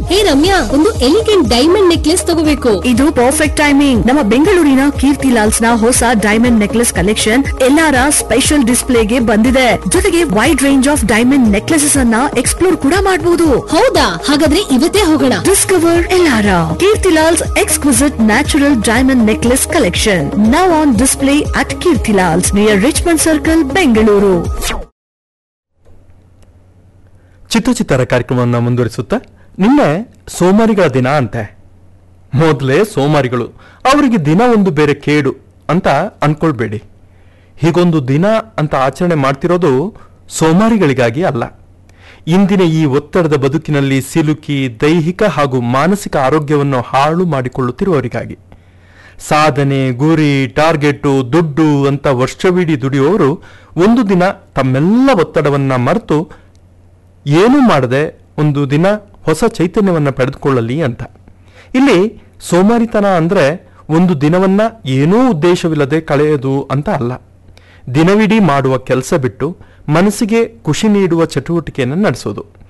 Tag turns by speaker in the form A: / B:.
A: ಹೇ ರಮ್ಯಾ ಒಂದು elegant diamond necklace ತಗೋಬೇಕು
B: ಇದು ಪರ್ಫೆಕ್ಟ್ ಟೈಮಿಂಗ್ ನಮ್ಮ ಬೆಂಗಳೂರಿನ ಕೀರ್ತಿ ಲಾಲ್ಸ್ ನ ಹೊಸ ಡೈಮಂಡ್ ನೆಕ್ಲೆಸ್ ಕಲೆಕ್ಷನ್ ಎಲ್ಲಾರ ಸ್ಪೆಷಲ್ ಡಿಸ್ಪ್ಲೇಗೆ ಬಂದಿದೆ ಜೊತೆಗೆ wide range of diamond necklaces ಅನ್ನ ಎಕ್ಸ್ಪ್ಲೋರ್ ಕೂಡ ಮಾಡಬಹುದು
A: ಹೌದಾ ಹಾಗಾದ್ರೆ ಇವತ್ತೇ ಹೋಗೋಣ
B: ಡಿಸ್ಕವರ್ ಎಲ್ಲಾರ Keerthi Lals exquisite natural diamond necklace collection now on display at Keerthi Lals near Richmond circle Bengaluru
C: ಚಿತ್ರಚಿತ್ತರ ಕಾರ್ಯಕ್ರಮವನ್ನು ಮುಂದುವರಿಸುತ್ತಾ ನಿನ್ನೆ ಸೋಮಾರಿಗಳ ದಿನ ಅಂತೆ ಮೊದಲೇ ಸೋಮಾರಿಗಳು ಅವರಿಗೆ ದಿನ ಒಂದು ಬೇರೆ ಕೇಡು ಅಂತ ಅನ್ಕೊಳ್ಬೇಡಿ ಹೀಗೊಂದು ದಿನ ಅಂತ ಆಚರಣೆ ಮಾಡ್ತಿರೋದು ಸೋಮಾರಿಗಳಿಗಾಗಿ ಅಲ್ಲ ಇಂದಿನ ಈ ಒತ್ತಡದ ಬದುಕಿನಲ್ಲಿ ಸಿಲುಕಿ ದೈಹಿಕ ಹಾಗೂ ಮಾನಸಿಕ ಆರೋಗ್ಯವನ್ನು ಹಾಳು ಮಾಡಿಕೊಳ್ಳುತ್ತಿರುವವರಿಗಾಗಿ ಸಾಧನೆ ಗುರಿ ಟಾರ್ಗೆಟು ದುಡ್ಡು ಅಂತ ವರ್ಷವಿಡೀ ದುಡಿಯುವವರು ಒಂದು ದಿನ ತಮ್ಮೆಲ್ಲ ಒತ್ತಡವನ್ನ ಮರೆತು ಏನೂ ಮಾಡದೆ ಒಂದು ದಿನ ಹೊಸ ಚೈತನ್ಯವನ್ನು ಪಡೆದುಕೊಳ್ಳಲಿ ಅಂತ ಇಲ್ಲಿ ಸೋಮಾರಿತನ ಅಂದ್ರೆ ಒಂದು ದಿನವನ್ನ ಏನೂ ಉದ್ದೇಶವಿಲ್ಲದೆ ಕಳೆಯೋದು ಅಂತ ಅಲ್ಲ ದಿನವಿಡೀ ಮಾಡುವ ಕೆಲಸ ಬಿಟ್ಟು ಮನಸ್ಸಿಗೆ ಖುಷಿ ನೀಡುವ ಚಟುವಟಿಕೆಯನ್ನು ನಡೆಸೋದು